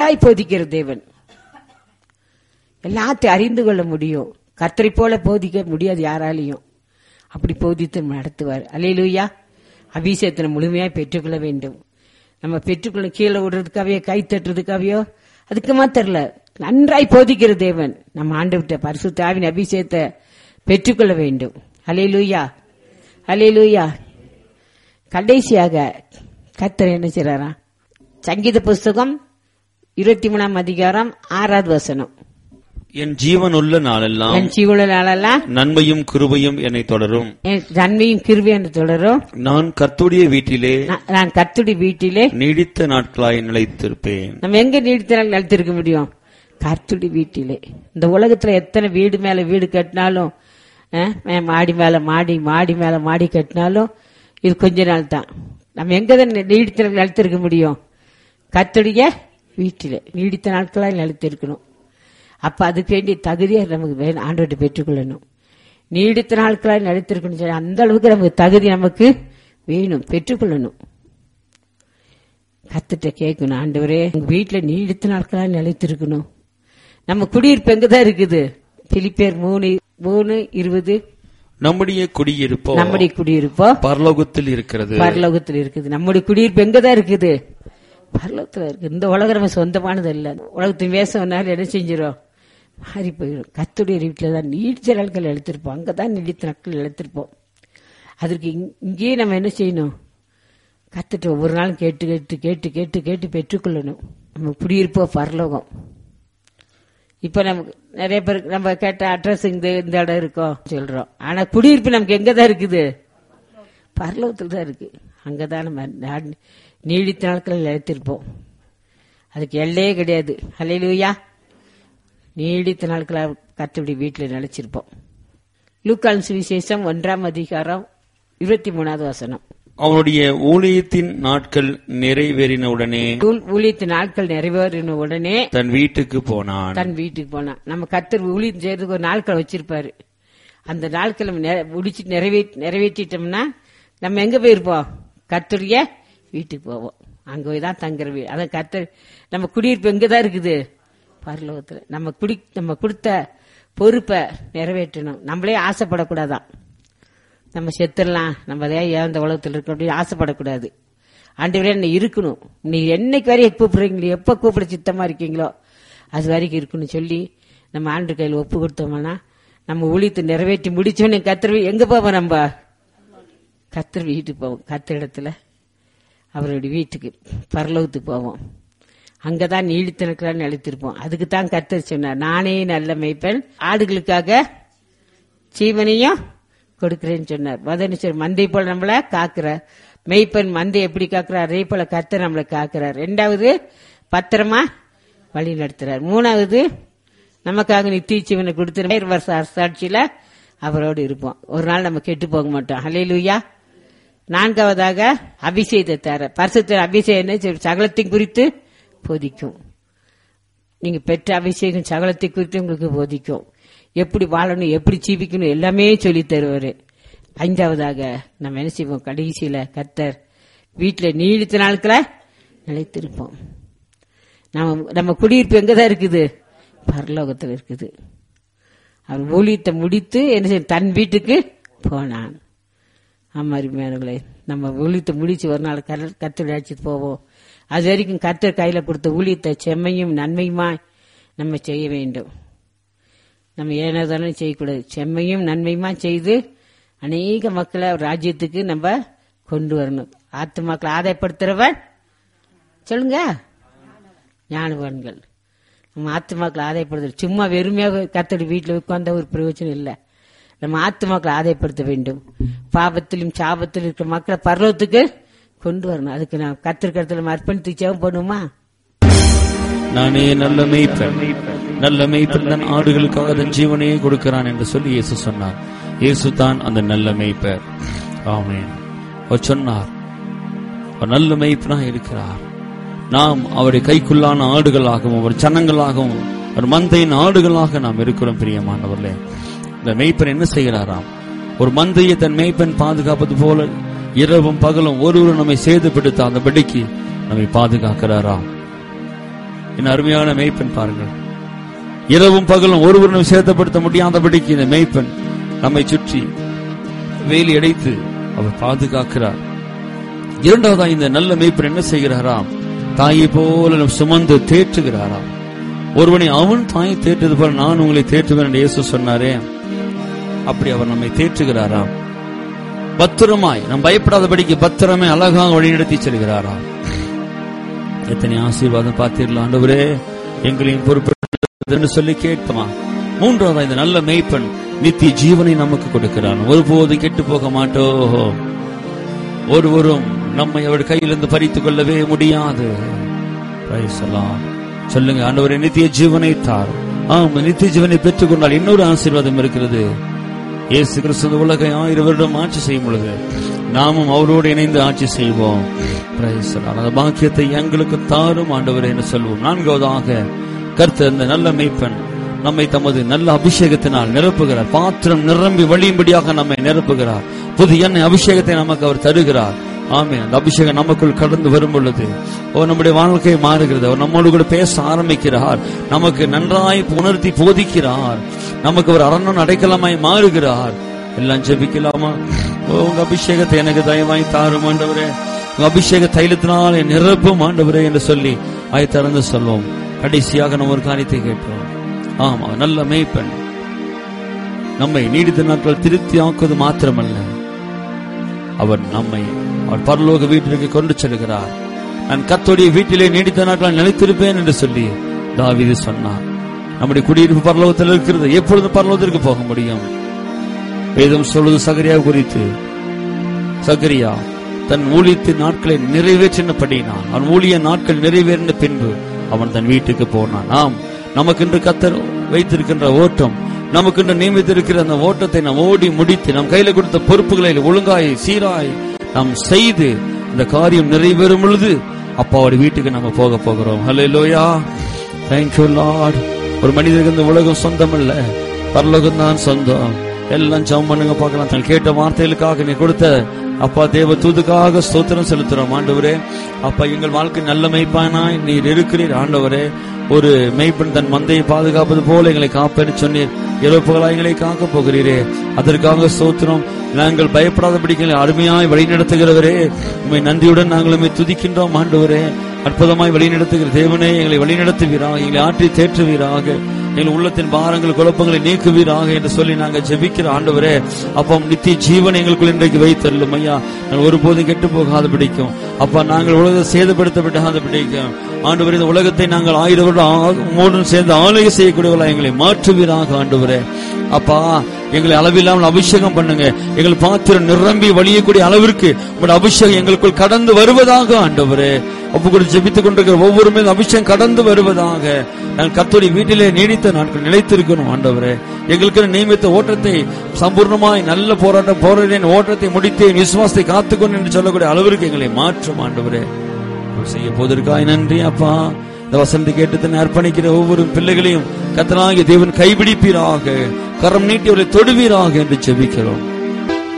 நன்றாய் போதிக்கிற தேவன் எல்லாத்தையும் அறிந்து கொள்ள முடியும் கர்த்தரை போல போதிக்க முடியாது யாராலையும் அப்படி போதித்து நடத்துவார் அலையிலுயா அபிஷேகத்தினை முழுமையாய் பெற்றுக்கொள்ள வேண்டும் நம்ம பெற்றுக்கொள்ள கீழே விடுறதுக்காவையோ கை தட்டுறதுக்காவையோ அதுக்குமா தெரியல நன்றாய் போதிக்கிற தேவன் நம்ம ஆண்டு விட்ட பரிசு தாவின் அபிஷேகத்தை பெற்றுக்கொள்ள வேண்டும் அலையிலுயா அலையிலுயா கடைசியாக கர்த்தர் என்ன செய்றாராம் சங்கீத புஸ்தகம் இருபத்தி மூணாம் அதிகாரம் ஆறாவது வசனம் என் ஜீவன் உள்ள நாளெல்லாம் என் ஜீவன நாளெல்லாம் நன்மையும் கிருபையும் என்னை தொடரும் என் நன்மையும் கிருபை என்று தொடரும் நான் கர்த்துடைய வீட்டிலே நான் நான் கர்த்துடைய வீட்டிலே நீடித்த நாட்களாய் நிலைத்திருப்பேன் நம்ம எங்க நீடித்தனால் நிலைத்திருக்க முடியும் கர்த்துடைய வீட்டிலே இந்த உலகத்துல எத்தனை வீடு மேல வீடு கட்டினாலும் அஹ், மே- மாடி மேல மாடி மாடி மேல மாடி கட்டினாலும் இது கொஞ்ச நாள் தான் நம்ம எங்க தான் நீடித்த நிலைத்திருக்க முடியும் கர்த்தருடைய வீட்டிலே நீடித்த நாட்களாக நிலைத்திருக்கணும் அப்ப அதுக்கு வேண்டிய தகுதியை நமக்கு வேணும் ஆண்டோட்டு பெற்றுக்கொள்ளணும் நீடித்த நாட்களாக நிலைத்திருக்கணும் சொல்லி அந்த அளவுக்கு நமக்கு தகுதி நமக்கு வேணும் பெற்றுக்கொள்ளணும் கத்துட்ட கேட்கணும் ஆண்டவரே உங்க வீட்டுல நீடித்த நாட்களா நிலைத்திருக்கணும் நம்ம குடியிருப்பு எங்கதான் இருக்குது பிலிப்பேர் மூணு மூணு இருபது நம்முடைய குடியிருப்போ நம்முடைய குடியிருப்போ பரலோகத்தில் இருக்கிறது பரலோகத்தில் இருக்குது நம்முடைய குடியிருப்பு எங்கதான் இருக்குது பரலோகத்துல இருக்கு இந்த உலகம் நம்ம சொந்தமானது இல்ல உலகத்தின் வேசம்னால என்ன செஞ்சிடும் மாறி போயிடும் கத்துடைய வீட்டில தான் நீடித்த நாட்கள் எழுத்திருப்போம் அங்கதான் நீடித்த நாட்கள் எழுத்திருப்போம் அதற்கு இங்- இங்கேயே நம்ம என்ன செய்யணும் கத்துட்டு ஒவ்வொரு நாளும் கேட்டு கேட்டு கேட்டு கேட்டு கேட்டு பெற்றுக்கொள்ளணும் நம்ம குடியிருப்போ பரலோகம் இப்ப நமக்கு நிறைய பேருக்கு நம்ம கேட்ட அட்ரஸ் இந்த இந்த இடம் இருக்கோம் சொல்றோம் ஆனா குடியிருப்பு நமக்கு எங்க தான் இருக்குது பரலோகத்தில் தான் இருக்கு அங்கதான் நம்ம நா- நீடித்த நாட்கள் நிலைத்திருப்போம் அதுக்கு எல்லையே கிடையாது ஹalleluya நீடித்த நாட்களாக கத்துபடி வீட்டில் நிலைச்சிருப்போம் லூக்கான் சுவிசேஷம் ஒன்றாம் அதிகாரம் இருபத்தி மூணாவது வசனம் அவனுடைய ஊழியத்தின் நாட்கள் நிறைவேறினவுடனே ஊ- ஊழியத்து நாட்கள் நிறைவேறின உடனே தன் வீட்டுக்கு போனான் தன் வீட்டுக்கு போனான் நம்ம கத்தர் ஊழியம் செய்யறதுக்கு ஒரு நாட்கள் வச்சிருப்பாரு அந்த நாட்கள் நம்ம நிறை- முடிச்சு நிறைவே நிறைவேற்றிட்டோம்னா நம்ம எங்க போயிருப்போம் கத்தருடைய வீட்டுக்கு போவோம் அங்க போய் தான் தங்குற வீடு அதான் கத்தர் நம்ம குடியிருப்பு எங்க தான் இருக்குது பரலோகத்துல நம்ம குடி நம்ம கொடுத்த பொறுப்பை நிறைவேற்றணும் நம்மளே ஆசைப்படக்கூடாதான் நம்ம செத்துடலாம் நம்ம அதே ஏன் இந்த உலகத்தில் இருக்க அப்படின்னு ஆசைப்படக்கூடாது ஆண்டவரே என்ன இருக்கணும் நீ என்னைக்கு வரையும் கூப்பிடுறீங்களோ எப்ப கூப்பிட சித்தமா இருக்கீங்களோ அது வரைக்கும் இருக்கணும் சொல்லி நம்ம ஆண்டு கையில் ஒப்பு கொடுத்தோம்னா நம்ம ஊழியத்தை நிறைவேற்றி முடிச்சோன்னு கத்திர எங்க போவோம் நம்ம கத்திர வீட்டுக்கு போவோம் கத்திர இடத்துல அவருடைய வீட்டுக்கு பரலோகத்துக்கு போவோம் அங்கதான் நீடித்திருக்கிறான்னு அழைத்திருப்போம் அதுக்கு தான் கத்தர் சொன்னார் நானே நல்ல மேய்ப்பன் ஆடுகளுக்காக ஜீவனையும் கொடுக்கிறேன்னு சொன்னார் மதனிச்சர் மந்தை போல நம்மள காக்குறார் மெய்ப்பன் மந்தை எப்படி காக்குறார் அதே போல கர்த்தர் நம்மளை காக்குறார் ரெண்டாவது பத்திரமா வழி நடத்துறார் மூணாவது நமக்காக நித்திய ஜீவனை கொடுத்து வருஷ அரசாட்சியில அவரோடு இருப்போம் ஒரு நாள் நம்ம கெட்டு போக மாட்டோம் ஹalleluya நான்காவதாக அபிஷேகத்தை தர பரிசுத்த அபிஷேகம் என்ன செய்யும்? சகலத்தின் குறித்து போதிக்கும் நீங்க பெற்ற அபிஷேகம் சகலத்தை குறித்து உங்களுக்கு போதிக்கும் எப்படி வாழணும் எப்படி ஜீவிக்கணும் எல்லாமே சொல்லி தருவாரு ஐந்தாவதாக நம்ம என்ன செய்வோம் கடைசியில கத்தர் வீட்டுல நீடித்த நாட்கள நிலைத்திருப்போம் நம்ம நம்ம குடியிருப்பு எங்கதான் இருக்குது பரலோகத்தில் இருக்குது அவன் ஊழியத்தை முடித்து என்ன செய்ய தன் வீட்டுக்கு போனான் ஆமா அருமையானவர்களே நம்ம ஊழியத்தை முடிச்சு ஒரு நாள் கத்தோட அழைச்சிட்டு போவோம் அது வரைக்கும் கத்தர் கையில கொடுத்த ஊழியத்தை செம்மையும் நன்மையுமா நம்ம செய்ய வேண்டும் நம்ம ஏனதானே செய்யக்கூடாது செம்மையும் நன்மையுமா செய்து அநேக மக்களை அவர் ராஜ்யத்துக்கு நம்ம கொண்டு வரணும் ஆத்துமாக்களை ஆதாயப்படுத்துறவன் சொல்லுங்க ஞானவான்கள் நம்ம ஆத்துமாக்களை ஆதாயப்படுத்த சும்மா வெறுமையாக கத்தடி வீட்டில் உட்கார்ந்த ஒரு பிரயோஜனம் இல்லை நம்ம ஆத்துமாக்களை ஆதாயப்படுத்த வேண்டும் பாவத்திலும் சாபத்திலும் இருக்கிற மக்களை பர்வத்துக்கு கொண்டு வரணும் அதுக்கு நான் கத்திருக்கிறதுல நம்ம அர்ப்பணித்து சேவம் பண்ணுமா நானே நல்ல மேய்ப்பன் நல்ல மேய்ப்பன் தன் ஆடுகளுக்காக தன் ஜீவனையே கொடுக்கிறான் என்று சொல்லி இயேசு சொன்னார் இயேசு தான் அந்த நல்ல மேய்ப்பர் ஆமென் அவர் சொன்னார் அவர் நல்ல மேய்ப்பனா இருக்கிறார் நாம் அவருடைய கைக்குள்ளான ஆடுகளாகவும் அவர் சனங்களாகவும் ஒரு மந்தையின் ஆடுகளாக நாம் இருக்கிறோம் பிரியமானவர்களே இந்த மேய்ப்பன் என்ன செய்கிறாராம் ஒரு மந்தையை தன் மேய்ப்பன் பாதுகாப்பது போல இரவும் பகலும் ஒருவரும் நம்மை சேதப்படுத்த அந்த படிக்கு நம்மை பாதுகாக்கிறாராம் என் அருமையான மெய்ப்பெண் பாருங்கள் இரவும் பகலும் ஒருவரும் சேதப்படுத்த முடியாதபடிக்கு இந்த மெய்ப்பெண் நம்மை சுற்றி வேலி அடைத்து அவர் பாதுகாக்கிறார் இரண்டாவதா இந்த நல்ல மெய்ப்பெண் என்ன செய்கிறாராம் தாயை போல சுமந்து தேற்றுகிறாராம் ஒருவனை அவன் தாயை தேற்றுவது போல நான் உங்களை தேற்றுவேன் என்று இயேசு சொன்னாரே அப்படி அவர் நம்மை தேற்றுகிறாராம் பத்திரமாய் நாம் பயப்படாதபடிக்கு பத்திரமே அழகாக வழிநடத்தி செல்கிறாராம் எத்தனை ஆசீர்வாதம் பார்த்தீர்களா ஆண்டவரே எங்களையும் பொறுப்பு சொல்லி கேட்போமா மூன்றாவது இந்த நல்ல மெய்ப்பெண் நித்திய ஜீவனை நமக்கு கொடுக்கிறான் ஒருபோதும் கெட்டு போக மாட்டோம் ஒருவரும் நம்மை அவர் கையிலிருந்து பறித்துக் கொள்ளவே முடியாது Praise the Lord. சொல்லுங்க ஆண்டவரே நித்திய ஜீவனை தார் ஆம் நித்திய ஜீவனை பெற்றுக்கொண்டால் இன்னொரு ஆசீர்வாதம் இருக்கிறது இயேசு கிறிஸ்து உலகை ஆயிரம் வருடம் ஆட்சி செய்யும் பொழுது நாமும் அவரோடு இணைந்து ஆட்சி செய்வோம் Praise the Lord. அந்த பாக்கியத்தை எங்களுக்கு தாரும் ஆண்டவரே என்று சொல்வோம் நான்காவதாக கர்த்தர் இந்த நல்ல மெய்ப்பெண் நம்மை தமது நல்ல அபிஷேகத்தினால் நிரப்புகிறார் பாத்திரம் நிரம்பி வழியும்படியாக நம்மை நிரப்புகிறார் புது எண்ணெய் அபிஷேகத்தை நமக்கு அவர் தருகிறார் ஆமே அந்த அபிஷேகம் நமக்குள் கடந்து வரும் பொழுது ஓ நம்முடைய வாழ்க்கை மாறுகிறது அவர் நம்மோடு கூட பேச ஆரம்பிக்கிறார் நமக்கு நன்றாய் உணர்த்தி போதிக்கிறார் நமக்கு ஒரு அரண்மனை அடைக்கலமாய் மாறுகிறார் எல்லாம் ஜெபிக்கலாமா ஓ உங்க அபிஷேகத்தை எனக்கு தயவாய் தாரும் ஆண்டவரே உங்க அபிஷேக தைலத்தினால் என் நிரப்பும் ஆண்டவரே என்று சொல்லி ஆய் திறந்து சொல்வோம் கடைசியாக நம்ம ஒரு காரியத்தை கேட்போம் ஆமா நல்ல மேய்ப்பெண் நம்மை நீடித்த நாட்கள் திருப்தி ஆக்குவது மாத்திரமல்ல அவர் நம்மை அவர் பரலோக வீட்டிற்கு கொண்டு செல்கிறார் நான் கத்தோடைய வீட்டிலே நீடித்த நாட்கள் நிலைத்திருப்பேன் என்று சொல்லி தாவீது சொன்னார் நம்முடைய குடியிருப்பு பரலோகத்தில் இருக்கிறது எப்பொழுது பரலோகத்திற்கு போக முடியும் வேதம் சொல்வது சகரியா குறித்து சகரியா தன் ஊழியத்தின் நாட்களை நிறைவேற்றினபடினான் அவன் ஊழிய நாட்கள் நிறைவேறின பின்பு அவன் தன் வீட்டுக்கு போனான் ஆம் நமக்கென்று கத்தர் வைத்திருக்கின்ற ஓட்டம் நமக்கென்று நியமித்திருக்கிற அந்த ஓட்டத்தை நாம் ஓடி முடித்து நம் கையில கொடுத்த பொறுப்புகளை ஒழுங்காய் சீராய் நாம் செய்து இந்த காரியம் நிறைவேறும் பொழுது அப்பாவோட வீட்டுக்கு நம்ம போக போகிறோம் ஹலோ லோயா தேங்க்யூ லார்ட் ஒரு மனிதனுக்கு இந்த உலகம் சொந்தம் இல்ல பரலோகம் தான் சொந்தம் எல்லாம் ஜெபம் பண்ணுங்க பார்க்கலாம் தான் கேட்ட வார்த்தைகளுக்காக நீ கொடுத்த அப்பா தேவ தூதுக்காக ஸ்தோத்திரம் செலுத்துறோம் ஆண்டவரே அப்பா எங்கள் வாழ்க்கை நல்ல மெய்ப்பானாய் நீர் இருக்கிறீர் ஆண்டவரே ஒரு மெய்ப்பெண் தன் மந்தையை பாதுகாப்பது போல எங்களை காப்பேன்னு சொன்னீர் இறப்புகளா எங்களை காக்க போகிறீரே அதற்காக ஸ்தோத்திரம் நாங்கள் பயப்படாதபடி எங்களை அருமையாய் வழிநடத்துகிறவரே உண்மை நன்றியுடன் நாங்கள் உண்மை துதிக்கின்றோம் ஆண்டவரே அற்புதமாய் வழிநடத்துகிற தேவனே எங்களை வழிநடத்துவீராக எங்களை ஆற்றி தேற்றுவீராக எங்கள் உள்ளத்தின் பாரங்கள் குழப்பங்களை நீக்குவீராக என்று சொல்லி நாங்கள் ஜெபிக்கிற ஆண்டவரே அப்பா நித்திய ஜீவன் எங்களுக்குள் இன்றைக்கு வைத்தள்ளும் ஐயா நாங்கள் ஒருபோதும் கெட்டு போகாத பிடிக்கும் அப்பா நாங்கள் உலகத்தை சேதப்படுத்த விடாத பிடிக்கும் ஆண்டவரே இந்த உலகத்தை நாங்கள் ஆயிரம் வருடம் மூடன் சேர்ந்து ஆளுகை செய்யக்கூடியவர்களா எங்களை மாற்றுவீராக ஆண்டவரே அப்பா எங்களை அளவில்லாமல் அபிஷேகம் பண்ணுங்க எங்கள் பாத்திரம் நிரம்பி வழியக்கூடிய அளவிற்கு உங்களுடைய அபிஷேகம் எங்களுக்குள் கடந்து வருவதாக ஆண்டவரே ஒப்பு கூட ஜெபித்துக் கொண்டிருக்கிற ஒவ்வொரு மேலும் அபிஷேகம் கடந்து வருவதாக நாங்கள் கத்தோடைய வீட்டிலே நீடித்த நாட்கள் நிலைத்திருக்கணும் ஆண்டவரே எங்களுக்கு நியமித்த ஓட்டத்தை சம்பூர்ணமாய் நல்ல போராட்டம் போராடின ஓட்டத்தை முடித்தேன் விசுவாசத்தை காத்துக்கொண்டு என்று சொல்லக்கூடிய அளவிற்கு எங்களை மாற்றும் ஆண்டவரே அருள் செய்ய போவதற்காய் நன்றி அப்பா இந்த வசந்தி கேட்டு தன்னை அர்ப்பணிக்கிற ஒவ்வொரு பிள்ளைகளையும் கத்தனாகிய தேவன் கைபிடிப்பீராக கரம் நீட்டி அவரை தொடுவீராக என்று ஜெபிக்கிறோம்